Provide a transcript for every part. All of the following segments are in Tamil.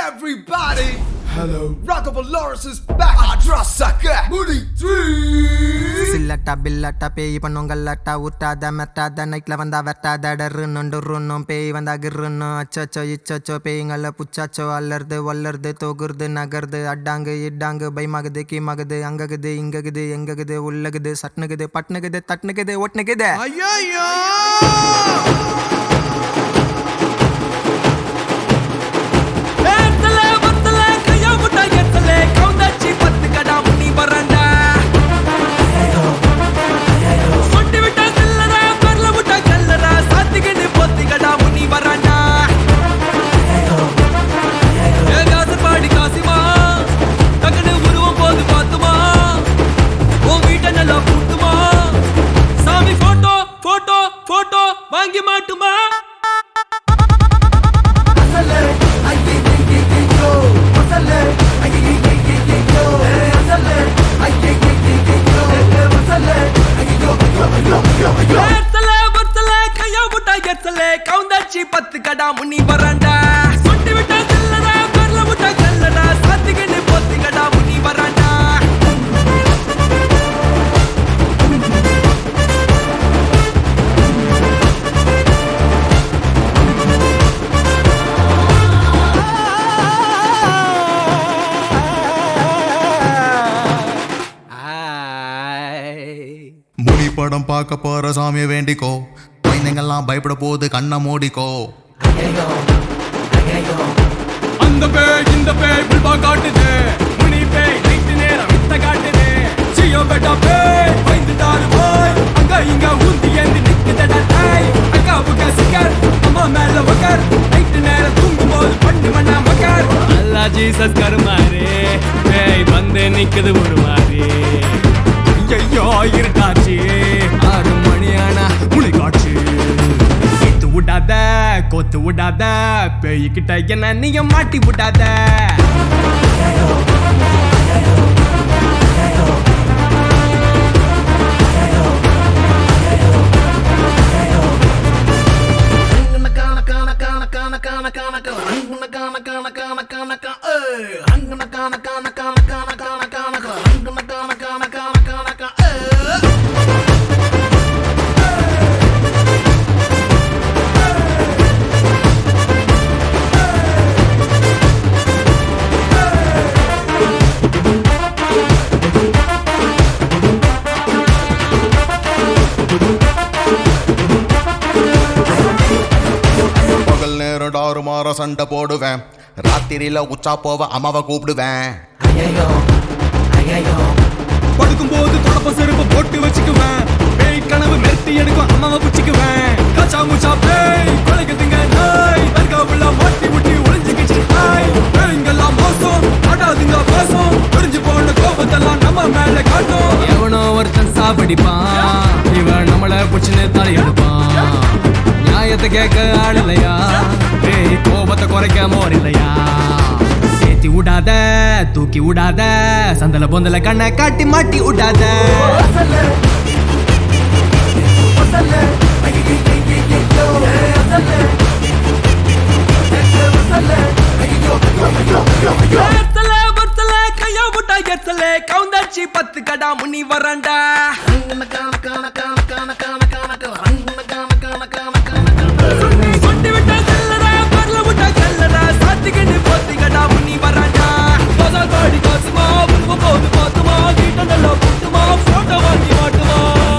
everybody. Hello. Rockable Lawrence is back. I trust sucker. Moody three. சில்லட்டா பில்லட்டா பேய் பண்ணும் கல்லட்டா ஊட்டாத மெட்டாத நைட்ல வந்தா வெட்டாத டர்ரு நொண்டு ருன்னும் பேய் வந்தா கிருன்னும் அச்சச்சோ இச்சச்சோ பேய்ங்கள புச்சாச்சோ அல்லறது வல்லறது தொகுறது நகருது அட்டாங்கு இட்டாங்கு பயமாகுது கீமாகுது அங்ககுது இங்ககுது எங்ககுது உள்ளகுது சட்னுகுது பட்னுகுது தட்னுகுது ஒட்னுகுது ஐயோ ஏத்தல வத்தல கையா முட்டா ஏத்தல கவுந்தாச்சி பத்து கடா முனி வரண்டா சொட்டி விட்டா சில்லற பரல முட்டா கல்லற சாத்திக்கிட்டு பொத்தி கடா முனி வரண்டா ஏ காசு பாடி காசிமா டக்குனு உருவம் போது பார்த்துமா உன் வீட்டை நல்லா கூட்டுமா சாமி போட்டோ போட்டோ போட்டோ வாங்கி மாட்டுமா ஏத்தல வத்தல கையா முட்டா ஏத்தல கவுந்தாச்சி பத்து கடா முனி வராண்டா சொட்டி விட்டா சில்லற பரல முட்டா கல்லடா சாத்திக்கிட்டு பொத்தி கடா முனி வராண்டா முனி படம் பார்க்க போற சாமியை வேண்டிக்கோ குழந்தைங்கள்லாம் பயப்பட போது கண்ணை மூடிக்கோ அந்த பேய் இந்த பேய் புல்பா காட்டுது முனி பேய் நைட்டு நேரம் வித்த காட்டுது சியோ பெட்டா பேய் பயந்துட்டாரு போய் அங்க இங்க ஊந்தி ஏந்தி நிக்குதடா தாய் அக்கா புக்கா சிக்கர் அம்மா மேல உக்கர் நைட்டு நேரம் தூங்கும் போது பண்ணு மண்ணா மக்கர் அல்லா ஜீசஸ் கருமாரு பேய் வந்து நிக்குது ஒரு மாதிரி ஐயோ இருட்டாச்சு ஆறு மணியானா முளி காட்சி இத்து விடாத கோத்து விடாத பேய்கிட்ட என்ன நீங்க மாட்டி விடாத பகல் நேரம் டாறு மாற சண்டை போடுவேன் ராத்திரியில உச்சா போவ அம்மாவை கூப்பிடுவேன் படுக்கும் போது தொடப்ப செருப்பு போட்டு வச்சுக்குவேன் பேய் கனவு மெருட்டி எடுக்கும் அம்மாவை பிடிச்சுக்குவேன் கச்சா முச்சா பேய் கொலைக்குதுங்க நாய் தர்காவுல மாட்டி முட்டி ஒளிஞ்சுக்கிச்சு நாய் பேய்ங்கெல்லாம் மோசம் ஆடாதுங்க மோசம் புரிஞ்சு போன கோபத்தெல்லாம் நம்ம மேல காட்டும் எவனோ ஒருத்தன் சாப்பிடிப்பான் இவன் நம்மள புடிச்சுன்னு தலையெடுப்பான் நியாயத்தை கேட்க ஆள் இல்லையா பேய் கோபத்தை குறைக்க மோர் இல்லையா ஏத்தி விடாத தூக்கி விடாத சந்தல பொந்தல கண்ணை காட்டி மாட்டி விடாத ஏத்தல வத்தல கையா முட்டா ஏத்தல கவுந்தாச்சி பத்து கடா முனி வராண்டா சொட்டி விட்டா சில்லற பரல முட்டா கல்லற சாத்திக்கிட்டு பொத்தி கடா முனி வராண்டா பசா காடி காசுமா உருவ போது பார்த்துமா வீட்டை நல்லா புட்டுமா போட்டோ வாங்கி மாட்டுமா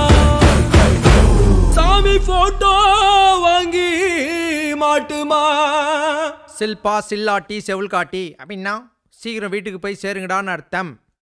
சாமி போட்டோ வாங்கி மாட்டுமா சில்பா சில்லாட்டி செவுள் காட்டி அப்படின்னா சீக்கிரம் வீட்டுக்கு போய் சேருங்கடான்னு அர்த்தம்